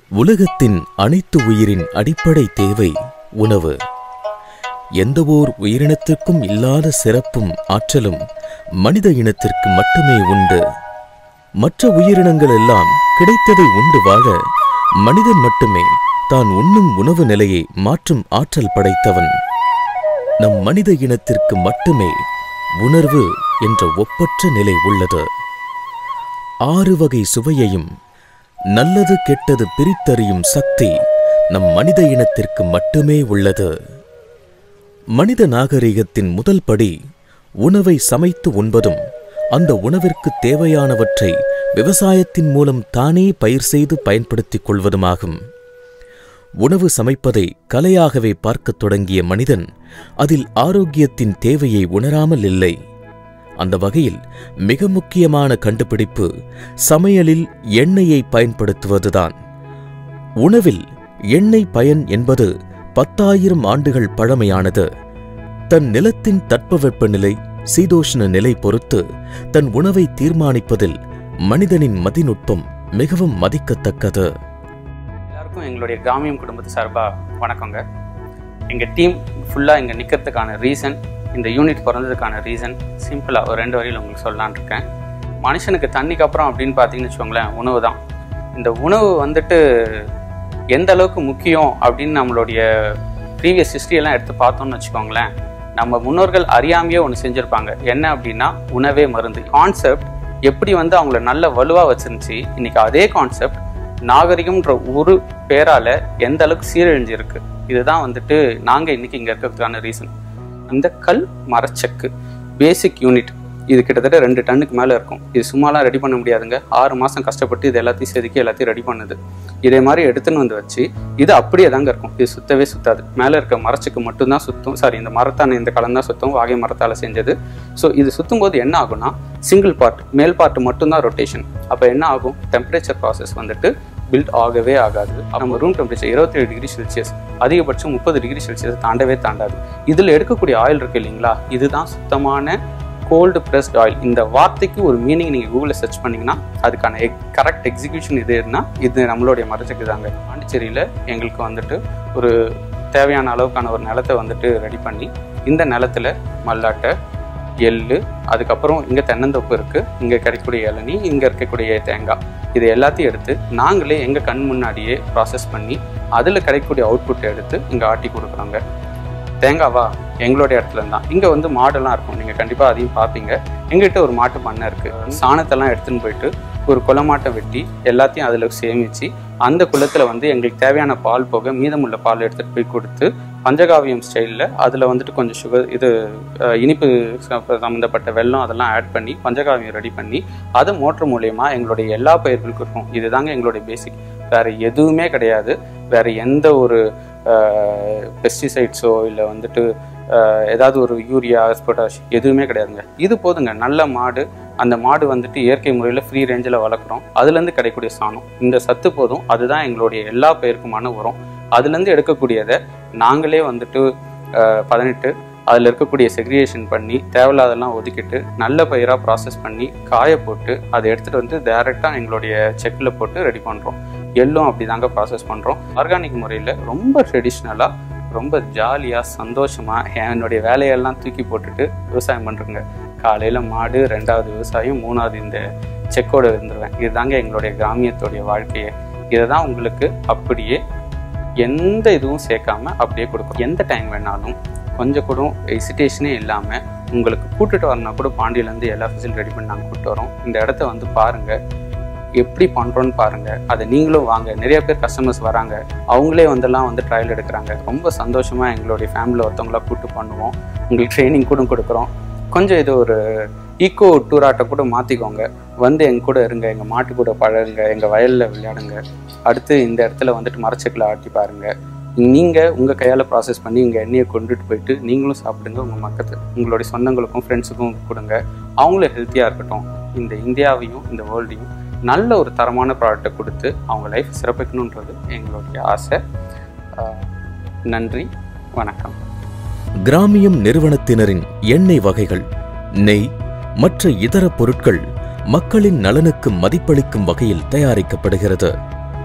உலகத்தின் அனைத்து உயிரின் அடிப்படை தேவை உணவு எந்தவோர் உயிரினத்திற்கும் இல்லாத சிறப்பும் ஆற்றலும் மனித இனத்திற்கு மட்டுமே உண்டு மற்ற உயிரினங்கள் எல்லாம் கிடைத்ததை உண்டு வாழ மனிதன் மட்டுமே தான் உண்ணும் உணவு நிலையை மாற்றும் ஆற்றல் படைத்தவன் நம் மனித இனத்திற்கு மட்டுமே உணர்வு என்ற ஒப்பற்ற நிலை உள்ளது ஆறு வகை சுவையையும் நல்லது கெட்டது பிரித்தறியும் சக்தி நம் மனித இனத்திற்கு மட்டுமே உள்ளது மனித நாகரிகத்தின் முதல் படி உணவை சமைத்து உண்பதும் அந்த உணவிற்கு தேவையானவற்றை விவசாயத்தின் மூலம் தானே பயிர் செய்து பயன்படுத்திக் கொள்வதுமாகும் உணவு சமைப்பதை கலையாகவே பார்க்கத் தொடங்கிய மனிதன் அதில் ஆரோக்கியத்தின் தேவையை உணராமல் இல்லை அந்த வகையில் மிக முக்கியமான கண்டுபிடிப்பு சமையலில் எண்ணெயை பயன்படுத்துவதுதான் உணவில் எண்ணெய் பயன் என்பது பத்தாயிரம் ஆண்டுகள் பழமையானது தன் நிலத்தின் தட்பவெப்பநிலை சீதோஷ்ண நிலை பொறுத்து தன் உணவை தீர்மானிப்பதில் மனிதனின் மதிநுட்பம் மிகவும் மதிக்கத்தக்கது எல்லாருக்கும் எங்களுடைய கிராமியம் குடும்பத்து சார்பாக வணக்கங்க எங்கள் டீம் ஃபுல்லாக இங்கே நிற்கிறதுக்கான ரீசன் இந்த யூனிட் பிறந்ததுக்கான ரீசன் சிம்பிளாக ஒரு ரெண்டு வரியில் உங்களுக்கு சொல்லலான்னு இருக்கேன் மனுஷனுக்கு தண்ணிக்கு அப்புறம் அப்படின்னு பார்த்தீங்கன்னு வச்சுக்கோங்களேன் உணவு தான் இந்த உணவு வந்துட்டு எந்த அளவுக்கு முக்கியம் அப்படின்னு நம்மளுடைய ப்ரீவியஸ் ஹிஸ்ட்ரியெல்லாம் எடுத்து பார்த்தோம்னு வச்சுக்கோங்களேன் நம்ம முன்னோர்கள் அறியாமையே ஒன்று செஞ்சுருப்பாங்க என்ன அப்படின்னா உணவே மருந்து கான்செப்ட் எப்படி வந்து அவங்கள நல்ல வலுவாக வச்சிருந்துச்சு இன்னைக்கு அதே கான்செப்ட் நாகரிகம்ன்ற ஒரு பேரால எந்த அளவுக்கு சீரழிஞ்சிருக்கு இதுதான் வந்துட்டு நாங்கள் இன்னைக்கு இங்கே இருக்கிறதுக்கான ரீசன் இந்த கல் மரச்சக்கு பேசிக் யூனிட் இது கிட்டத்தட்ட ரெண்டு டன்னுக்கு மேலே இருக்கும் இது சும்மாலாம் ரெடி பண்ண முடியாதுங்க ஆறு மாதம் கஷ்டப்பட்டு இது எல்லாத்தையும் செதுக்கி எல்லாத்தையும் ரெடி பண்ணுது இதே மாதிரி எடுத்துன்னு வந்து வச்சு இது அப்படியே தாங்க இருக்கும் இது சுத்தவே சுத்தாது மேலே இருக்க மரச்சுக்கு மட்டும்தான் சுத்தும் சாரி இந்த மரத்தான இந்த கலந்து தான் சுத்தம் வாகை மரத்தால் செஞ்சது ஸோ இது சுத்தும் போது என்ன ஆகும்னா சிங்கிள் பார்ட் மேல் பார்ட் மட்டும்தான் ரொட்டேஷன் அப்போ என்ன ஆகும் டெம்பரேச்சர் ப்ராசஸ் வந்துட்டு பில்ட் ஆகவே ஆகாது நம்ம ரூம் டெம்பரேச்சர் இருபத்தேழு டிகிரி செல்சியஸ் அதிகபட்சம் முப்பது டிகிரி செல்சியஸ் தாண்டவே தாண்டாது இதில் எடுக்கக்கூடிய ஆயில் இருக்கு இல்லைங்களா இதுதான் சுத்தமான கோல்டு ப்ரெஸ்ட் ஆயில் இந்த வார்த்தைக்கு ஒரு மீனிங் நீங்கள் கூகுளில் சர்ச் பண்ணீங்கன்னா அதுக்கான எக் கரெக்ட் எக்ஸிக்யூஷன் இதுன்னா இது நம்மளுடைய மரச்சக்கு தாங்க பாண்டிச்சேரியில் எங்களுக்கு வந்துட்டு ஒரு தேவையான அளவுக்கான ஒரு நிலத்தை வந்துட்டு ரெடி பண்ணி இந்த நிலத்துல மல்லாட்டை எள்ளு அதுக்கப்புறம் இங்கே தென்னந்தோப்பு இருக்குது இங்கே கிடைக்கக்கூடிய இளநீ இங்கே இருக்கக்கூடிய தேங்காய் இது எல்லாத்தையும் எடுத்து நாங்களே எங்கள் கண் முன்னாடியே ப்ராசஸ் பண்ணி அதில் கிடைக்கக்கூடிய அவுட்புட் எடுத்து இங்கே ஆட்டி கொடுக்குறோங்க தேங்காவா எங்களுடைய இடத்துல தான் இங்கே வந்து மாடெல்லாம் இருக்கும் நீங்கள் கண்டிப்பாக அதையும் பார்ப்பீங்க எங்ககிட்ட ஒரு மாட்டு பண்ணை இருக்குது சாணத்தெல்லாம் எடுத்துன்னு போயிட்டு ஒரு குளமாட்டை வெட்டி எல்லாத்தையும் அதில் சேமித்து அந்த குளத்தில் வந்து எங்களுக்கு தேவையான பால் போக மீதமுள்ள பால் எடுத்துகிட்டு போய் கொடுத்து பஞ்சகாவியம் ஸ்டைலில் அதில் வந்துட்டு கொஞ்சம் சுகர் இது அஹ், இனிப்பு ச- சம்மந்தப்பட்ட வெல்லம் அதெல்லாம் ஆட் பண்ணி பஞ்சகாவியம் ரெடி பண்ணி அது மோட்டர் மூலயமா எங்களுடைய எல்லா பயிர்களுக்கும் இருக்கும் இதுதாங்க எங்களுடைய பேசிக் வேற எதுவுமே கிடையாது வேற எந்த ஒரு பெஸ்டிசைட்ஸோ இல்லை வந்துட்டு அஹ், ஏதாவது ஒரு யூரியா பொட்டாஷ் எதுவுமே கிடையாதுங்க இது போதுங்க நல்ல மாடு அந்த மாடு வந்துட்டு இயற்கை முறையில் ஃப்ரீ ரேஞ்சில் வளர்க்குறோம் அதுலேருந்து கிடைக்கக்கூடிய சாணம் இந்த சத்து போதும் அதுதான் எங்களுடைய எல்லா பயிருக்குமான உரம் அதுலேருந்து எடுக்கக்கூடியதை நாங்களே வந்துட்டு அஹ், பதனிட்டு அதில் இருக்கக்கூடிய செக்ரிகேஷன் பண்ணி தேவையில்லாதெல்லாம் ஒதுக்கிட்டு நல்ல பயிராக ப்ராசஸ் பண்ணி காய போட்டு அதை எடுத்துகிட்டு வந்து டைரெக்டாக எங்களுடைய செக்கில் போட்டு ரெடி பண்ணுறோம் எள்ளும் அப்படி தாங்க ப்ராசஸ் பண்ணுறோம் ஆர்கானிக் முறையில் ரொம்ப ட்ரெடிஷ்னலாக ரொம்ப ஜாலியாக சந்தோஷமாக என்னுடைய வேலையெல்லாம் தூக்கி போட்டுட்டு விவசாயம் பண்ணுறேங்க காலையில் மாடு ரெண்டாவது விவசாயம் மூணாவது இந்த செக்கோட இருந்துருவேன் இதுதாங்க எங்களுடைய கிராமியத்துடைய வாழ்க்கையை இதை தான் உங்களுக்கு அப்படியே எந்த இதுவும் சேர்க்காம அப்படியே கொடுக்கும் எந்த டைம் வேணாலும் கொஞ்சம் கூட எசிட்டேஷனே இல்லாமல் உங்களுக்கு கூட்டிட்டு வரனா கூட பாண்டியிலேருந்து எல்லா ஃபெசிலிட்டி ரெடி பண்ணி நாங்கள் கூப்பிட்டு வரோம் இந்த இடத்த வந்து பாருங்கள் எப்படி பண்ணுறோன்னு பாருங்கள் அதை நீங்களும் வாங்க நிறைய பேர் கஸ்டமர்ஸ் வராங்க அவங்களே வந்தெல்லாம் வந்து ட்ரையல் எடுக்கிறாங்க ரொம்ப சந்தோஷமாக எங்களுடைய ஃபேமிலியில் ஒருத்தவங்களா கூப்பிட்டு பண்ணுவோம் உங்களுக்கு ட்ரைனிங் கூட கொடுக்குறோம் கொஞ்சம் இது ஒரு ஈக்கோ டூராட்டை கூட மாற்றிக்கோங்க வந்து எங்க கூட இருங்க எங்கள் மாட்டு கூட பழகுங்க எங்கள் வயலில் விளையாடுங்க அடுத்து இந்த இடத்துல வந்துட்டு மரச்செக்கில் ஆட்டி பாருங்க நீங்கள் உங்கள் கையால் ப்ராசஸ் பண்ணி இங்கே எண்ணெயை கொண்டுட்டு போயிட்டு நீங்களும் சாப்பிடுங்க உங்கள் மக்கத்து உங்களுடைய சொந்தங்களுக்கும் ஃப்ரெண்ட்ஸுக்கும் கொடுங்க அவங்களும் ஹெல்த்தியாக இருக்கட்டும் இந்த இந்தியாவையும் இந்த வேர்ல்டையும் நல்ல ஒரு தரமான ப்ராடக்டை கொடுத்து அவங்க லைஃப் சிறப்பிக்கணுன்றது எங்களுடைய ஆசை ஆஹ் நன்றி வணக்கம் கிராமியம் நிறுவனத்தினரின் எண்ணெய் வகைகள் நெய் மற்ற இதர பொருட்கள் மக்களின் நலனுக்கு மதிப்பளிக்கும் வகையில் தயாரிக்கப்படுகிறது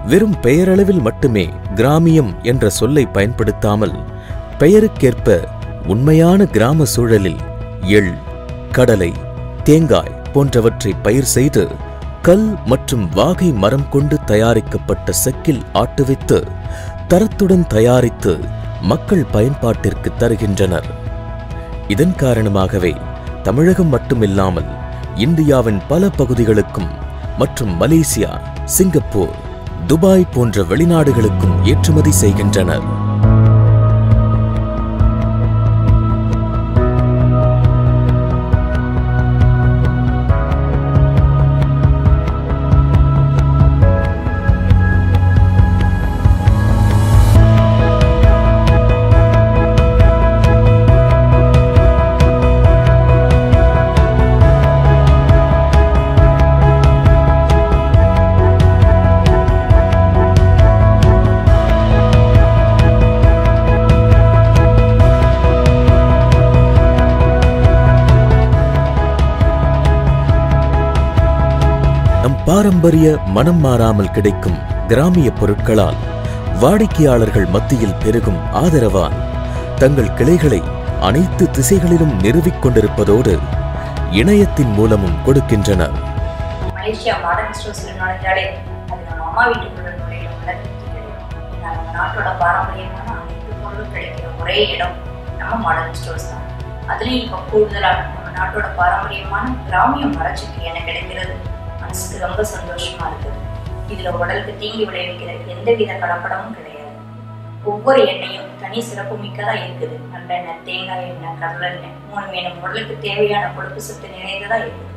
வெறும் பெயரளவில் மட்டுமே கிராமியம் என்ற சொல்லை பயன்படுத்தாமல் பெயருக்கேற்ப உண்மையான கிராம சூழலில் எள் கடலை தேங்காய் போன்றவற்றை பயிர் செய்து கல் மற்றும் வாகை மரம் கொண்டு தயாரிக்கப்பட்ட செக்கில் ஆட்டுவித்து தரத்துடன் தயாரித்து மக்கள் பயன்பாட்டிற்கு தருகின்றனர் இதன் காரணமாகவே தமிழகம் மட்டுமில்லாமல் இந்தியாவின் பல பகுதிகளுக்கும் மற்றும் மலேசியா சிங்கப்பூர் துபாய் போன்ற வெளிநாடுகளுக்கும் ஏற்றுமதி செய்கின்றனர் நம் பாரம்பரிய மனம் மாறாமல் கிடைக்கும் கிராமிய பொருட்களால் வாடிக்கையாளர்கள் மத்தியில் பெருகும் ஆதரவால் தங்கள் கிளைகளை அனைத்து திசைகளிலும் நிறுவிக் கொண்டிருப்பதோடு இணையத்தின் மூலமும் கொடுக்கின்றனர் மலேசியா மாடர்ன் ஸ்டோர்ஸ்ல நுழைஞ்சாலே அது நம்ம அம்மா வீட்டுக்குள்ள நுழையிற உள்ள திருப்தி கிடைக்கும் ஏன்னா நம்ம நாட்டோட பாரம்பரியமான அனைத்து பொருளும் கிடைக்கிற ஒரே இடம் நம்ம மாடர்ன் ஸ்டோர்ஸ் தான் அதுலயும் இப்போ கூடுதலாக நம்ம நாட்டோட பாரம்பரியமான கிராமிய மரச்சுக்கு என்ன கிடைக்கிறது மனசுக்கு ரொம்ப சந்தோஷமா இருக்குது இதுல உடலுக்கு தீங்கி விளைவிக்கிற எந்தவித கலப்படமும் கிடையாது ஒவ்வொரு எண்ணெயும் தனி சிறப்பு மிக்கதா இருக்குது நல்லெண்ணெய் தேங்காய் எண்ணெய் கடலெண்ணெய் மூணு நம்ம உடலுக்கு தேவையான கொழுப்பு சத்து நிறைந்ததா இருக்குது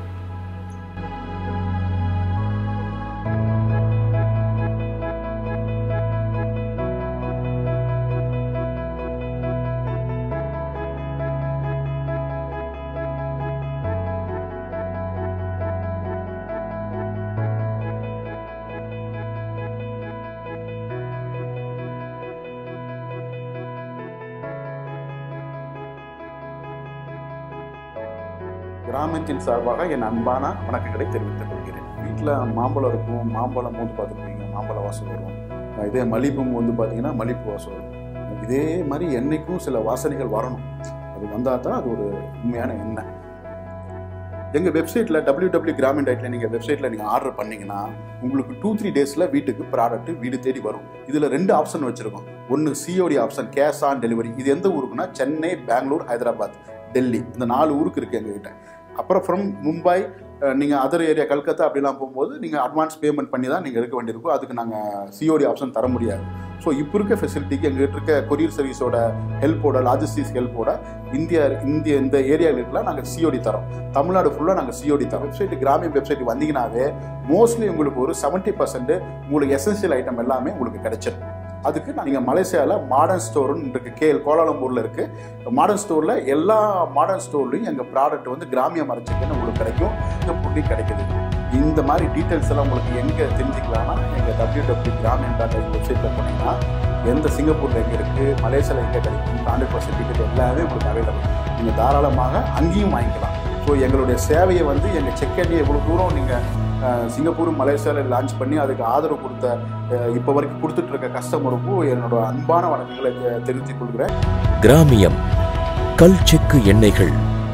கிராமத்தின் சார்பாக என் அன்பான வணக்கங்களை தெரிவித்துக் கொள்கிறேன் வீட்டில் மாம்பழம் இருக்கும் மாம்பழம் மூந்து பார்த்துருப்பீங்க மாம்பழ வாசம் வரும் இதே மல்லிப்பும் வந்து பார்த்தீங்கன்னா மல்லிப்பூ வாசம் வரும் இதே மாதிரி எண்ணெய்க்கும் சில வாசனைகள் வரணும் அது வந்தால் தான் அது ஒரு உண்மையான எண்ணெய் எங்கள் வெப்சைட்டில் டபிள்யூ டபிள்யூ கிராமின் டைட்டில் நீங்கள் வெப்சைட்டில் நீங்கள் ஆர்டர் பண்ணீங்கன்னா உங்களுக்கு டூ த்ரீ டேஸில் வீட்டுக்கு ப்ராடக்ட் வீடு தேடி வரும் இதில் ரெண்டு ஆப்ஷன் வச்சுருக்கோம் ஒன்று COD option cash on delivery இது எந்த ஊருக்குன்னா சென்னை பெங்களூர் ஹைதராபாத் டெல்லி இந்த நாலு ஊருக்கு இருக்குது எங்ககிட்ட அப்புறம் ஃப்ரம் மும்பை நீங்கள் அதர் ஏரியா கல்கத்தா அப்படிலாம் போகும்போது நீங்கள் அட்வான்ஸ் பேமெண்ட் பண்ணி தான் நீங்கள் எடுக்க வேண்டியிருக்கும் அதுக்கு நாங்கள் சிஓடி ஆப்ஷன் தர முடியாது ஸோ இப்போ இருக்க ஃபெசிலிட்டிக்கு எங்ககிட்ட இருக்க கொரியர் சர்வீஸோட ஹெல்ப்போட லாஜிஸ்டிக்ஸ் ஹெல்ப்போட இந்தியா இந்திய இந்த ஏரியாவுக்குலாம் நாங்கள் சிஓடி தரோம் தமிழ்நாடு ஃபுல்லாக நாங்கள் சிஓடி தரோம் வெப்சைட் கிராமிய வெப்சைட் வந்தீங்கன்னாவே மோஸ்ட்லி உங்களுக்கு ஒரு செவன்ட்டி பர்சன்ட் உங்களுக்கு எசென்சியல் ஐட்டம் எல்லாமே உங்களுக்கு கிடைச்சிடும் அதுக்கு நீங்கள் மலேசியாவில் மாடர்ன் ஸ்டோர்னு இருக்கு கேஎல் கோலாலம்பூரில் இருக்குது மாடர்ன் ஸ்டோரில் எல்லா மாடர்ன் ஸ்டோர்லையும் எங்கள் ப்ராடக்ட் வந்து கிராமிய மரச்சிக்கன்னு உங்களுக்கு கிடைக்கும் இந்த புட்டி கிடைக்குது இந்த மாதிரி டீட்டெயில்ஸ் எல்லாம் உங்களுக்கு எங்கே தெரிஞ்சுக்கலாம்னா எங்கள் டபிள்யூ டபிள்யூ கிராமியன் டாட் வெப்சைட்டில் போனீங்கன்னா எந்த சிங்கப்பூரில் எங்கே இருக்குது மலேசியாவில் எங்கே கிடைக்கும் ஹண்ட்ரட் பர்சன்ட் டிக்கெட் எல்லாமே உங்களுக்கு அவைலபிள் நீங்கள் தாராளமாக அங்கேயும் வாங்கிக்கலாம் ஸோ எங்களுடைய சேவையை வந்து எங்கள் செக்கடியை எவ்வளோ தூரம் நீங்கள் சிங்கப்பூர் மலேசியாவில் லான்ச் பண்ணி அதுக்கு ஆதரவு கொடுத்த இப்போ வரைக்கும் கொடுத்துட்டு இருக்க கஸ்டமருக்கும் என்னோட அன்பான வணக்கங்களை தெரிவித்துக் கொள்கிறேன் கிராமியம் கல் செக்கு எண்ணெய்கள்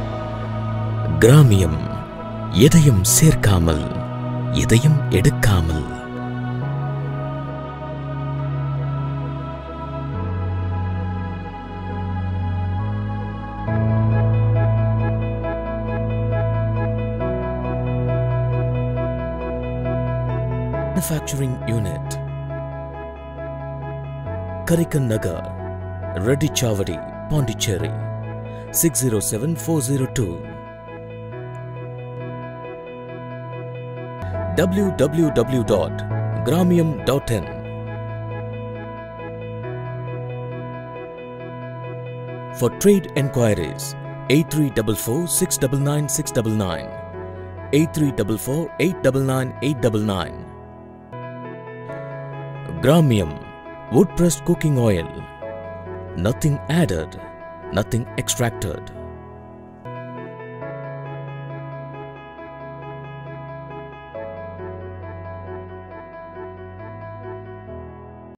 கிராமியம் எதையும் சேர்க்காமல் எதையும் எடுக்காமல் manufacturing unit Karikan Nagar Reddy Chavadi Pondicherry 607402 www.gramium.in For trade enquiries 8344 699 699 8344 899 899 Gramium wood pressed cooking oil nothing added nothing extracted